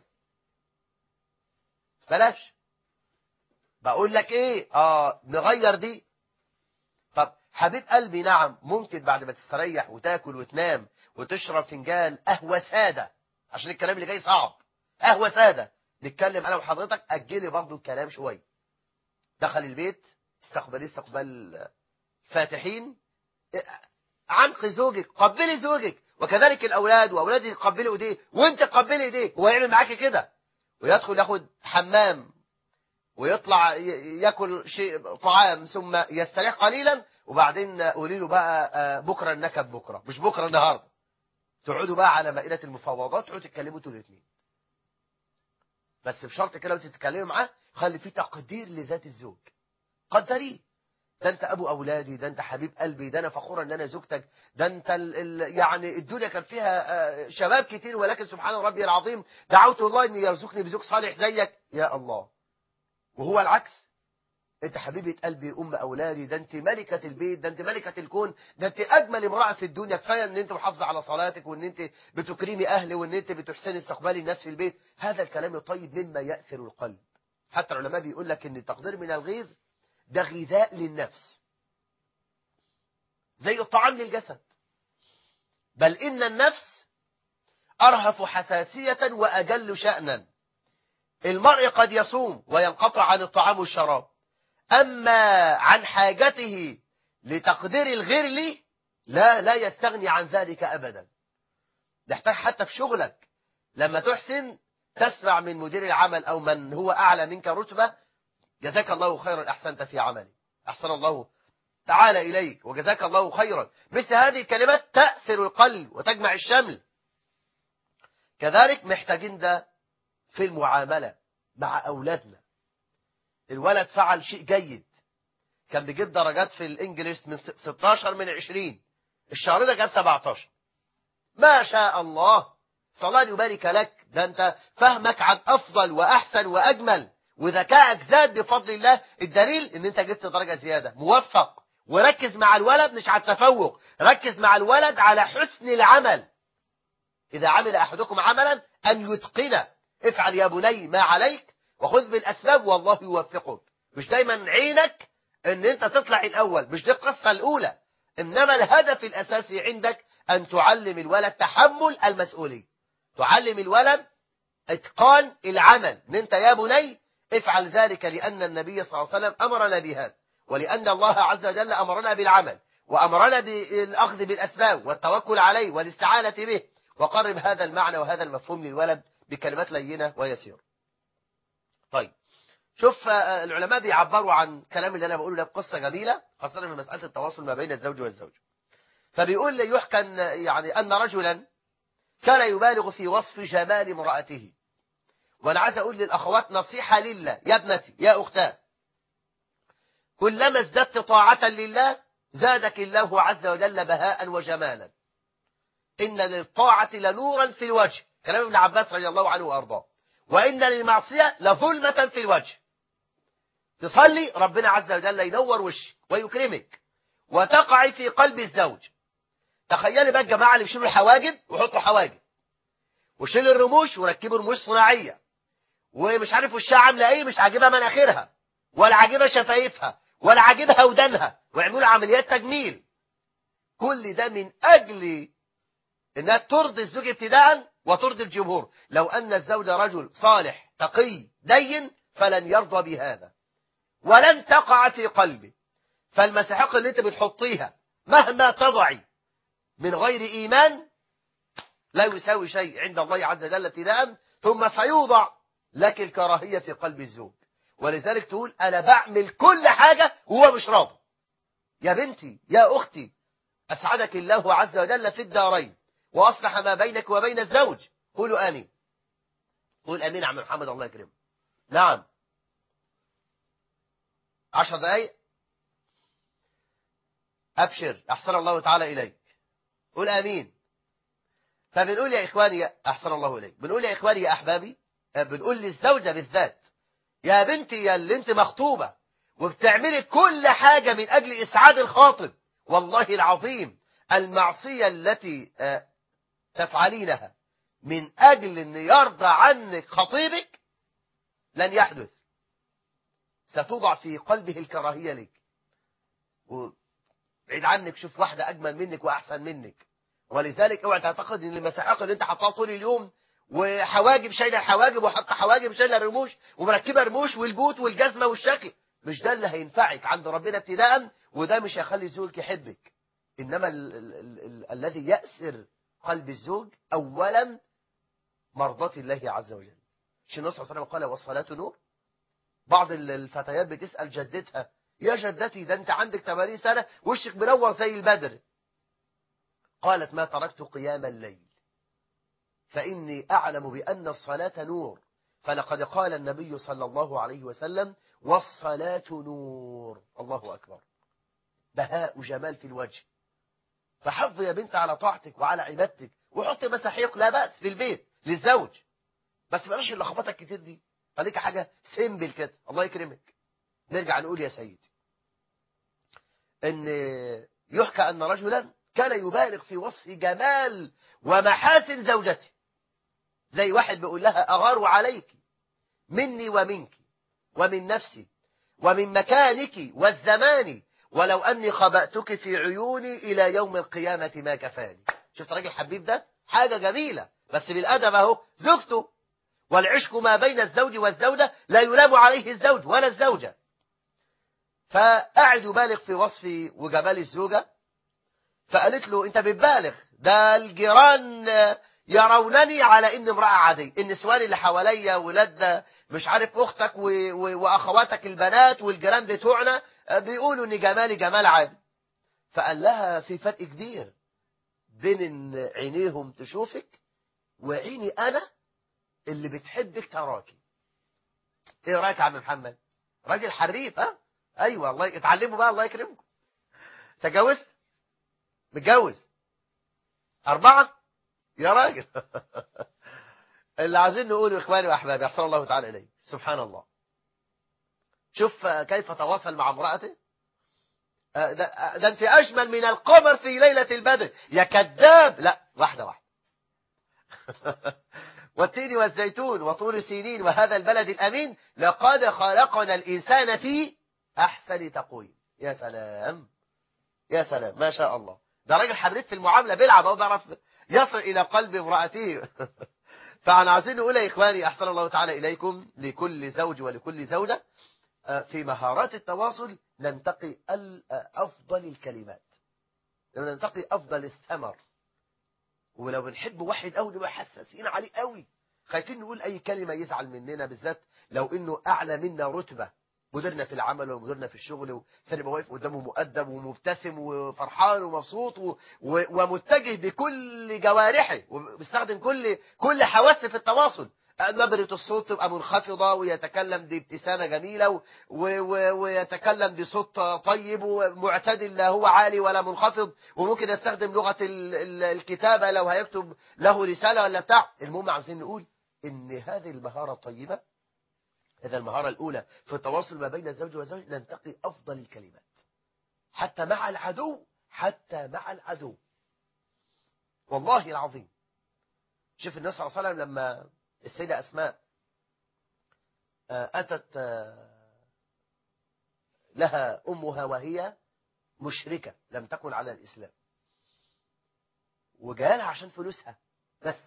بلاش بقول لك ايه اه نغير دي طب حبيب قلبي نعم ممكن بعد ما تستريح وتاكل وتنام وتشرب فنجان قهوه ساده عشان الكلام اللي جاي صعب قهوه ساده نتكلم انا وحضرتك اجلي برضه الكلام شويه دخل البيت استقبليه استقبال فاتحين عنق زوجك قبلي زوجك وكذلك الاولاد واولادك يقبلوا ايديه وانت قبلي ايديه هو يعمل معاك كده ويدخل ياخد حمام ويطلع ي- ياكل شيء طعام ثم يستريح قليلا وبعدين قولي له بقى آه، بكره النكد بكره مش بكره النهارده تقعدوا بقى على مائده المفاوضات تقعدوا تتكلموا انتوا الاثنين بس بشرط كده وانت تتكلمي معاه خلي في تقدير لذات الزوج قدريه ده انت ابو اولادي ده انت حبيب قلبي ده انا فخوره ان انا زوجتك ده انت ال ال يعني الدنيا كان فيها آه، شباب كتير ولكن سبحان ربي العظيم دعوت الله ان يرزقني بزوج صالح زيك يا الله وهو العكس انت حبيبه قلبي ام اولادي ده انت ملكه البيت ده انت ملكه الكون ده انت اجمل امراه في الدنيا كفايه ان انت محافظه على صلاتك وان انت بتكرمي اهلي وان انت بتحسني استقبال الناس في البيت هذا الكلام الطيب مما ياثر القلب حتى العلماء بيقول لك ان التقدير من الغيظ ده غذاء للنفس زي الطعام للجسد بل إن النفس أرهف حساسية وأجل شأنا المرء قد يصوم وينقطع عن الطعام والشراب أما عن حاجته لتقدير الغير لي لا لا يستغني عن ذلك أبدا يحتاج حتى في شغلك لما تحسن تسمع من مدير العمل أو من هو أعلى منك رتبة جزاك الله خيرا أحسنت في عملي أحسن الله تعالى إليك وجزاك الله خيرا مثل هذه الكلمات تأثر القلب وتجمع الشمل كذلك محتاجين ده في المعاملة مع أولادنا الولد فعل شيء جيد كان بيجيب درجات في الإنجليز من 16 من 20 الشهر ده جاب 17 ما شاء الله صلى الله يبارك لك ده أنت فهمك عن أفضل وأحسن وأجمل وذكائك زاد بفضل الله الدليل ان انت جبت درجة زيادة موفق وركز مع الولد مش على التفوق ركز مع الولد على حسن العمل إذا عمل أحدكم عملا أن يتقن افعل يا بني ما عليك وخذ بالأسباب والله يوفقك مش دايما عينك ان انت تطلع الأول مش دي القصة الأولى إنما الهدف الأساسي عندك أن تعلم الولد تحمل المسؤولية تعلم الولد اتقان العمل ان انت يا بني افعل ذلك لأن النبي صلى الله عليه وسلم أمرنا بهذا ولأن الله عز وجل أمرنا بالعمل وأمرنا بالأخذ بالأسباب والتوكل عليه والاستعانة به وقرب هذا المعنى وهذا المفهوم للولد بكلمات لينة ويسيرة طيب شوف آه، العلماء بيعبروا عن كلام اللي أنا بقوله ده بقصة جميلة خاصة في مسألة التواصل ما بين الزوج والزوج فبيقول لي يحكى أن- يعني أن رجلا كان يبالغ في وصف جمال امرأته وانا عايز اقول للاخوات نصيحة لله يا ابنتي يا اختاه كلما ازددت طاعة لله زادك الله عز وجل بهاء وجمالا إن للطاعة لنورا في الوجه كلام ابن عباس رضي الله عنه وأرضاه وإن للمعصية لظلمة في الوجه تصلي ربنا عز وجل ينور وشك ويكرمك وتقع في قلب الزوج تخيلي بقى الجماعة اللي بيشيلوا الحواجب ويحطوا حواجب وشيل الرموش وركبوا رموش صناعية ومش عارف وشها عاملة ايه مش عاجبها مناخيرها ولا عاجبها شفايفها ولا عاجبها ودانها ويعملوا عمليات تجميل كل ده من أجل انها ترضي الزوج ابتداء وترضي الجمهور لو أن الزوج رجل صالح تقي دين فلن يرضى بهذا ولن تقع في قلبه فالمساحق اللي انت بتحطيها مهما تضعي من غير إيمان لا يساوي شيء عند الله عز وجل ابتداء ثم سيوضع لك الكراهية في قلب الزوج ولذلك تقول أنا بعمل كل حاجة وهو مش راضي يا بنتي يا أختي أسعدك الله عز وجل في الدارين وأصلح ما بينك وبين الزوج قولوا آمين قول آمين عم محمد الله يكرمه نعم عشر دقايق أبشر أحسن الله تعالى إليك قول آمين فبنقول يا إخواني أحسن الله إليك بنقول يا إخواني يا أحبابي بنقول للزوجة بالذات يا بنتي يا اللي انت مخطوبة وبتعملي كل حاجة من أجل إسعاد الخاطب والله العظيم المعصية التي تفعلينها من أجل أن يرضى عنك خطيبك لن يحدث ستوضع في قلبه الكراهية لك وبعيد عنك شوف واحدة أجمل منك وأحسن منك ولذلك اوعى تعتقد ان المساحيق اللي انت حطها طول اليوم وحواجب شايله الحواجب وحاطه حواجب شايله الرموش ومركبه رموش والبوت والجزمه والشكل مش ده اللي هينفعك عند ربنا ابتداء وده مش هيخلي زوجك يحبك انما ال ال ال ال الذي يأسر قلب الزوج اولا مرضاة الله عز وجل مش النبي صلى الله عليه وسلم قال والصلاة نور بعض الفتيات بتسأل جدتها يا جدتي ده انت عندك 80 سنة وشك منور زي البدر قالت ما تركت قيام الليل فإني أعلم بأن الصلاة نور فلقد قال النبي صلى الله عليه وسلم والصلاة نور الله أكبر بهاء جمال في الوجه فحافظ يا بنت على طاعتك وعلى عبادتك وحط مساحيق لا بأس في البيت للزوج بس بلاش اللخبطه الكتير دي خليك حاجة سيمبل كده الله يكرمك نرجع نقول يا سيدي ان يحكى أن رجلا كان يبالغ في وصف جمال ومحاسن زوجته زي واحد بيقول لها أغار عليك مني ومنك ومن نفسي ومن مكانك والزمان ولو أني خبأتك في عيوني إلى يوم القيامة ما كفاني شفت راجل حبيب ده حاجة جميلة بس بالأدب أهو زوجته والعشق ما بين الزوج والزوجة لا يلام عليه الزوج ولا الزوجة فقعد يبالغ في وصف وجمال الزوجة فقالت له انت بتبالغ ده الجيران يرونني على ان امرأة عادية النسوان اللي حواليا ولاد مش عارف اختك و... و... واخواتك البنات والجيران بتوعنا بيقولوا ان جمالي جمال عادي فقال لها في فرق كبير بين ان عينيهم تشوفك وعيني انا اللي بتحبك تراكي ايه رايك يا عم محمد راجل حريف ها ايوه الله اتعلموا بقى الله يكرمكم تجوزت متجوز أربعة يا راجل اللي عايزين نقوله إخواني وأحبابي أحسن الله تعالى إليه سبحان الله شوف كيف تواصل مع امرأته ده, ده أنت أجمل من القمر في ليلة البدر يا كذاب لا واحدة واحدة والتين والزيتون وطور سينين وهذا البلد الأمين لقد خلقنا الإنسان في أحسن تقويم يا سلام يا سلام ما شاء الله ده راجل حريف في المعاملة بيلعب أو بيعرف يصل إلى قلب امرأته فأنا عايزين نقول يا إخواني أحسن الله تعالى إليكم لكل زوج ولكل زوجة في مهارات التواصل ننتقي أفضل الكلمات ننتقي أفضل الثمر ولو بنحب واحد قوي نبقى حساسين عليه قوي خايفين نقول أي كلمة يزعل مننا بالذات لو إنه أعلى منا رتبة مديرنا في العمل ومديرنا في الشغل وسنبقى واقف قدامه مؤدب ومبتسم وفرحان ومبسوط و... و... ومتجه بكل جوارحه وبيستخدم كل كل حواسه في التواصل نبرة الصوت تبقى منخفضة ويتكلم بابتسامة جميلة و... و... ويتكلم بصوت طيب ومعتدل لا هو عالي ولا منخفض وممكن يستخدم لغة ال... الكتابة لو هيكتب له رسالة ولا بتاع المهم عايزين نقول ان هذه المهارة الطيبة إذا المهارة الأولى في التواصل ما بين الزوج والزوج ننتقي أفضل الكلمات حتى مع العدو حتى مع العدو والله العظيم شوف النبي صلى الله عليه وسلم لما السيدة أسماء أتت لها أمها وهي مشركة لم تكن على الإسلام وجالها عشان فلوسها بس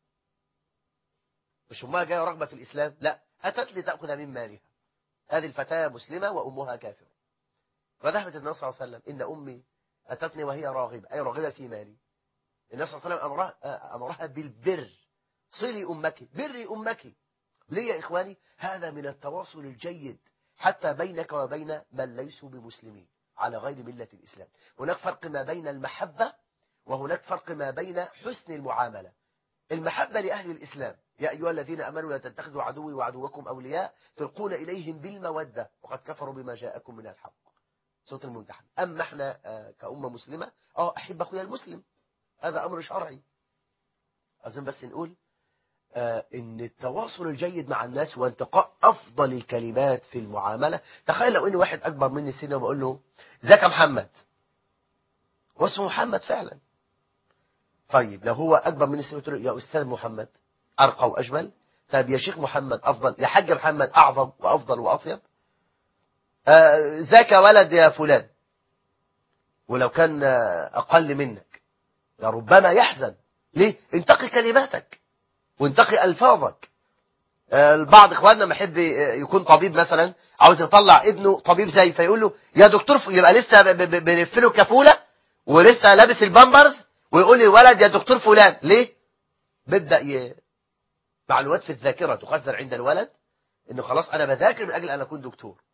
مش أمها جاية رغبة في الإسلام لا أتت لتأخذ من مالها هذه الفتاة مسلمة وأمها كافرة فذهبت النبي صلى الله عليه وسلم إن أمي أتتني وهي راغبة أي راغبة في مالي النبي صلى الله عليه وسلم أمرها, أمرها بالبر صلي أمك بري أمك ليه يا إخواني هذا من التواصل الجيد حتى بينك وبين من ليسوا بمسلمين على غير ملة الإسلام هناك فرق ما بين المحبة وهناك فرق ما بين حسن المعاملة المحبة لأهل الإسلام يا أيها الذين أمنوا لا تتخذوا عدوي وعدوكم أولياء تلقون إليهم بالمودة وقد كفروا بما جاءكم من الحق صوت الممتحن أما احنا كأمة مسلمة اه أحب أخويا المسلم هذا أمر شرعي أظن بس نقول آه ان التواصل الجيد مع الناس وانتقاء افضل الكلمات في المعاملة تخيل لو ان واحد اكبر مني سنة وبقول له ازيك يا محمد واسمه محمد فعلا طيب لو هو اكبر مني سنة قلت له يا استاذ محمد ارقى واجمل طيب يا شيخ محمد افضل يا حاج محمد اعظم وافضل واطيب ازيك آه يا ولد يا فلان ولو كان اقل منك لربما يحزن ليه انتقي كلماتك وانتقي ألفاظك البعض إخواننا ما يحب يكون طبيب مثلا عاوز يطلع ابنه طبيب زي فيقول له يا دكتور يبقى لسه بنلف له الكفولة ولسه لابس البامبرز ويقول لي ولد يا دكتور فلان ليه بيبدأ ي... معلومات في الذاكرة تخزن عند الولد انه خلاص انا بذاكر من اجل ان اكون دكتور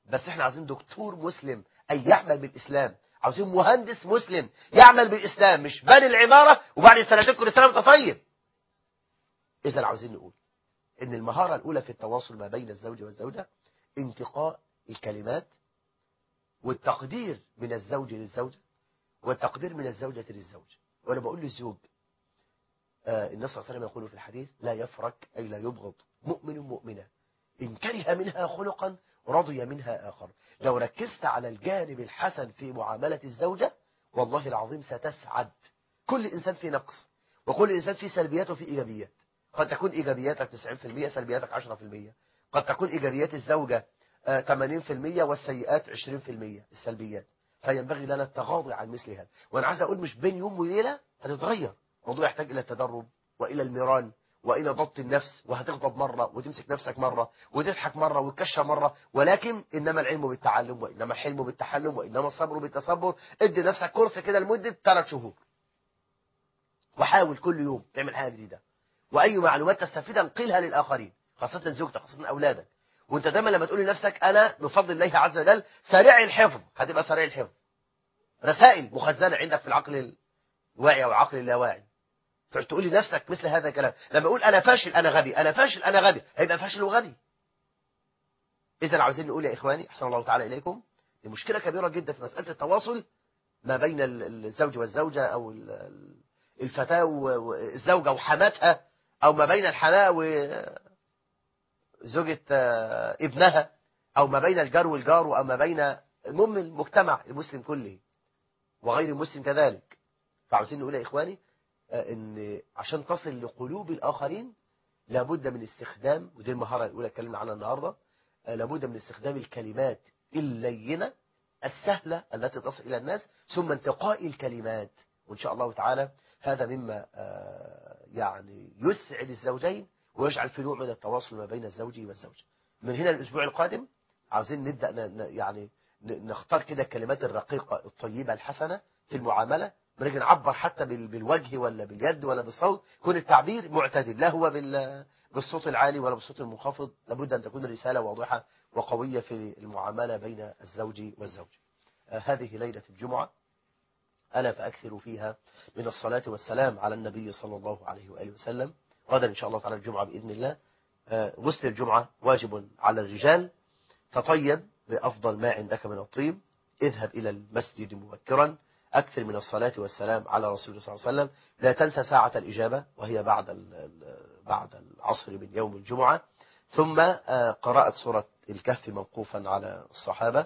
بس احنا عايزين دكتور مسلم أي يعمل بالإسلام عاوزين مهندس مسلم يعمل بالإسلام مش باني العمارة وبعد سنتين كل سنة وانت طيب إذا عاوزين نقول إن المهارة الأولى في التواصل ما بين الزوج والزوجة انتقاء الكلمات والتقدير من الزوج للزوجة والتقدير من الزوجة للزوج وأنا بقول للزوج آه النبي صلى الله عليه وسلم يقول في الحديث لا يفرك أي لا يبغض مؤمن مؤمنة إن كره منها خلقا رضي منها آخر لو ركزت على الجانب الحسن في معاملة الزوجة والله العظيم ستسعد كل إنسان في نقص وكل إنسان في سلبيات وفي إيجابيات قد تكون إيجابياتك 90% سلبياتك 10% قد تكون إيجابيات الزوجة 80% والسيئات 20% السلبيات فينبغي لنا التغاضي عن مثل هذا وأنا عايز أقول مش بين يوم وليلة هتتغير الموضوع يحتاج إلى التدرب وإلى الميران وإلى ضبط النفس وهتغضب مرة وتمسك نفسك مرة وتضحك مرة وتكشر مرة ولكن إنما العلم بالتعلم وإنما الحلم بالتحلم وإنما الصبر بالتصبر ادي نفسك كورس كده لمدة ثلاث شهور وحاول كل يوم تعمل حاجة جديدة وأي معلومات تستفيدها انقلها للآخرين خاصة زوجتك خاصة أولادك وانت دايما لما تقول لنفسك أنا بفضل الله عز وجل سريع الحفظ هتبقى سريع الحفظ رسائل مخزنة عندك في العقل الواعي أو العقل اللاواعي فتقول لنفسك مثل هذا الكلام لما اقول انا فاشل انا غبي انا فاشل انا غبي هيبقى فاشل وغبي اذا عاوزين نقول يا اخواني احسن الله تعالى اليكم دي مشكله كبيره جدا في مساله التواصل ما بين الزوج والزوجه او الفتاه والزوجه وحماتها او ما بين الحماه وزوجة ابنها او ما بين الجار والجار او ما بين المهم المجتمع المسلم كله وغير المسلم كذلك فعاوزين نقول يا اخواني ان عشان تصل لقلوب الآخرين لابد من استخدام ودي المهارة الأولى اتكلمنا عنها النهاردة لابد من استخدام الكلمات اللينة السهلة التي تصل إلى الناس ثم انتقاء الكلمات وإن شاء الله تعالى هذا مما يعني يسعد الزوجين ويجعل في نوع من التواصل ما بين الزوج والزوجة من هنا الأسبوع القادم عاوزين نبدأ يعني نختار كده الكلمات الرقيقة الطيبة الحسنة في المعاملة بنيجي نعبر حتى بالوجه ولا باليد ولا بالصوت يكون التعبير معتدل لا هو بالصوت العالي ولا بالصوت المنخفض لابد أن تكون الرسالة واضحة وقوية في المعاملة بين الزوج والزوج هذه ليلة الجمعة ألا فأكثر فيها من الصلاة والسلام على النبي صلى الله عليه وآله وسلم غدا إن شاء الله تعالى الجمعة بإذن الله غسل الجمعة واجب على الرجال تطيب بأفضل ما عندك من الطيب اذهب إلى المسجد مبكرا أكثر من الصلاة والسلام على رسول الله صلى الله عليه وسلم لا تنسى ساعة الإجابة وهي بعد بعد العصر من يوم الجمعة ثم قراءة سورة الكهف موقوفا على الصحابة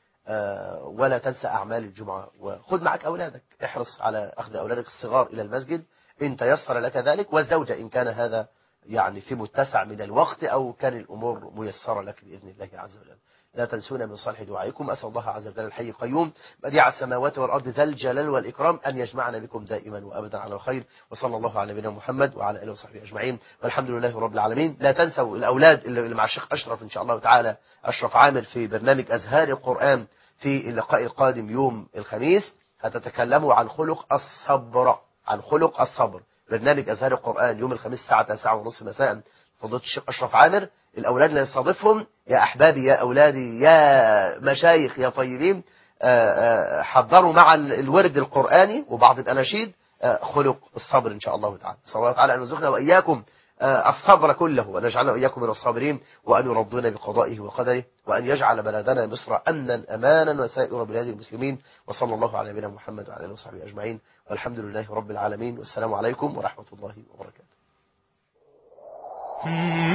ولا تنسى أعمال الجمعة وخذ معك أولادك احرص على أخذ أولادك الصغار إلى المسجد إن تيسر لك ذلك والزوجة إن كان هذا يعني في متسع من الوقت أو كان الأمور ميسرة لك بإذن الله عز وجل لا تنسونا من صالح دعائكم أسأل الله عز وجل الحي القيوم بديع السماوات والأرض ذا الجلال والإكرام أن يجمعنا بكم دائما وأبدا على الخير وصلى الله على نبينا محمد وعلى آله وصحبه أجمعين والحمد لله رب العالمين لا تنسوا الأولاد اللي مع الشيخ أشرف إن شاء الله تعالى أشرف عامر في برنامج أزهار القرآن في اللقاء القادم يوم الخميس هتتكلموا عن خلق الصبر عن خلق الصبر برنامج أزهار القرآن يوم الخميس الساعة 9 ونصف مساء فضيله الشيخ أشرف عامر الأولاد اللي يستضيفهم يا أحبابي يا أولادي يا مشايخ يا طيبين حضروا مع الورد القرآني وبعض الأناشيد خلق الصبر إن شاء الله تعالى صلى الله تعالى أن يرزقنا وإياكم الصبر كله وأن يجعلنا وإياكم من الصابرين وأن يرضونا بقضائه وقدره وأن يجعل بلدنا مصر أمنا أمانا وسائر بلاد المسلمين وصلى الله على نبينا محمد وعلى آله وصحبه أجمعين والحمد لله رب العالمين والسلام عليكم ورحمة الله وبركاته